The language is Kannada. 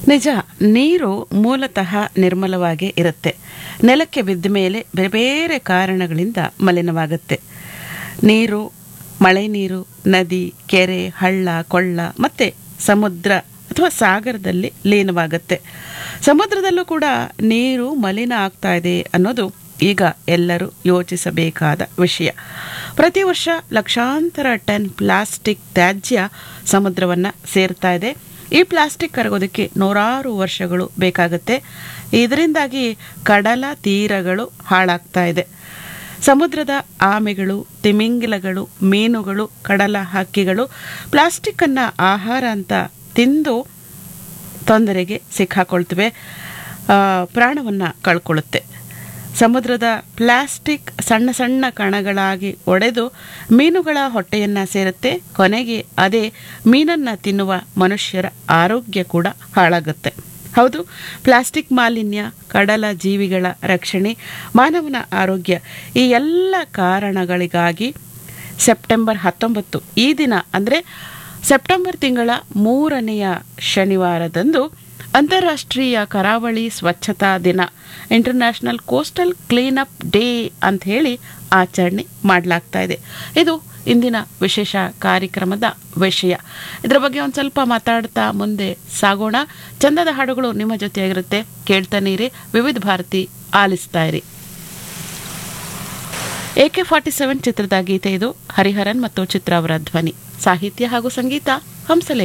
ನಿಜ ನೀರು ಮೂಲತಃ ನಿರ್ಮಲವಾಗಿ ಇರುತ್ತೆ ನೆಲಕ್ಕೆ ಬಿದ್ದ ಮೇಲೆ ಬೇರೆ ಬೇರೆ ಕಾರಣಗಳಿಂದ ಮಲಿನವಾಗುತ್ತೆ ನೀರು ಮಳೆ ನೀರು ನದಿ ಕೆರೆ ಹಳ್ಳ ಕೊಳ್ಳ ಮತ್ತು ಸಮುದ್ರ ಅಥವಾ ಸಾಗರದಲ್ಲಿ ಲೀನವಾಗುತ್ತೆ ಸಮುದ್ರದಲ್ಲೂ ಕೂಡ ನೀರು ಮಲಿನ ಆಗ್ತಾ ಇದೆ ಅನ್ನೋದು ಈಗ ಎಲ್ಲರೂ ಯೋಚಿಸಬೇಕಾದ ವಿಷಯ ಪ್ರತಿ ವರ್ಷ ಲಕ್ಷಾಂತರ ಟನ್ ಪ್ಲಾಸ್ಟಿಕ್ ತ್ಯಾಜ್ಯ ಸಮುದ್ರವನ್ನು ಸೇರ್ತಾ ಇದೆ ಈ ಪ್ಲಾಸ್ಟಿಕ್ ಕರಗೋದಕ್ಕೆ ನೂರಾರು ವರ್ಷಗಳು ಬೇಕಾಗುತ್ತೆ ಇದರಿಂದಾಗಿ ಕಡಲ ತೀರಗಳು ಹಾಳಾಗ್ತಾ ಇದೆ ಸಮುದ್ರದ ಆಮೆಗಳು ತಿಮಿಂಗಿಲಗಳು ಮೀನುಗಳು ಕಡಲ ಹಕ್ಕಿಗಳು ಪ್ಲಾಸ್ಟಿಕ್ಕನ್ನು ಆಹಾರ ಅಂತ ತಿಂದು ತೊಂದರೆಗೆ ಸಿಕ್ಕಾಕೊಳ್ತವೆ ಪ್ರಾಣವನ್ನು ಕಳ್ಕೊಳ್ಳುತ್ತೆ ಸಮುದ್ರದ ಪ್ಲಾಸ್ಟಿಕ್ ಸಣ್ಣ ಸಣ್ಣ ಕಣಗಳಾಗಿ ಒಡೆದು ಮೀನುಗಳ ಹೊಟ್ಟೆಯನ್ನು ಸೇರುತ್ತೆ ಕೊನೆಗೆ ಅದೇ ಮೀನನ್ನು ತಿನ್ನುವ ಮನುಷ್ಯರ ಆರೋಗ್ಯ ಕೂಡ ಹಾಳಾಗುತ್ತೆ ಹೌದು ಪ್ಲಾಸ್ಟಿಕ್ ಮಾಲಿನ್ಯ ಕಡಲ ಜೀವಿಗಳ ರಕ್ಷಣೆ ಮಾನವನ ಆರೋಗ್ಯ ಈ ಎಲ್ಲ ಕಾರಣಗಳಿಗಾಗಿ ಸೆಪ್ಟೆಂಬರ್ ಹತ್ತೊಂಬತ್ತು ಈ ದಿನ ಅಂದರೆ ಸೆಪ್ಟೆಂಬರ್ ತಿಂಗಳ ಮೂರನೆಯ ಶನಿವಾರದಂದು ಅಂತಾರಾಷ್ಟ್ರೀಯ ಕರಾವಳಿ ಸ್ವಚ್ಛತಾ ದಿನ ಇಂಟರ್ನ್ಯಾಷನಲ್ ಕೋಸ್ಟಲ್ ಕ್ಲೀನಪ್ ಡೇ ಅಂತ ಹೇಳಿ ಆಚರಣೆ ಮಾಡಲಾಗ್ತಾ ಇದೆ ಇದು ಇಂದಿನ ವಿಶೇಷ ಕಾರ್ಯಕ್ರಮದ ವಿಷಯ ಇದರ ಬಗ್ಗೆ ಒಂದು ಸ್ವಲ್ಪ ಮಾತಾಡ್ತಾ ಮುಂದೆ ಸಾಗೋಣ ಚಂದದ ಹಾಡುಗಳು ನಿಮ್ಮ ಜೊತೆಯಾಗಿರುತ್ತೆ ಕೇಳ್ತಾನೆ ಇರಿ ವಿವಿಧ ಭಾರತಿ ಆಲಿಸ್ತಾ ಇರಿ ಎ ಕೆ ಫಾರ್ಟಿ ಸೆವೆನ್ ಚಿತ್ರದ ಗೀತೆ ಇದು ಹರಿಹರನ್ ಮತ್ತು ಚಿತ್ರ ಅವರ ಧ್ವನಿ ಸಾಹಿತ್ಯ ಹಾಗೂ ಸಂಗೀತ ಹಂಸಲೇ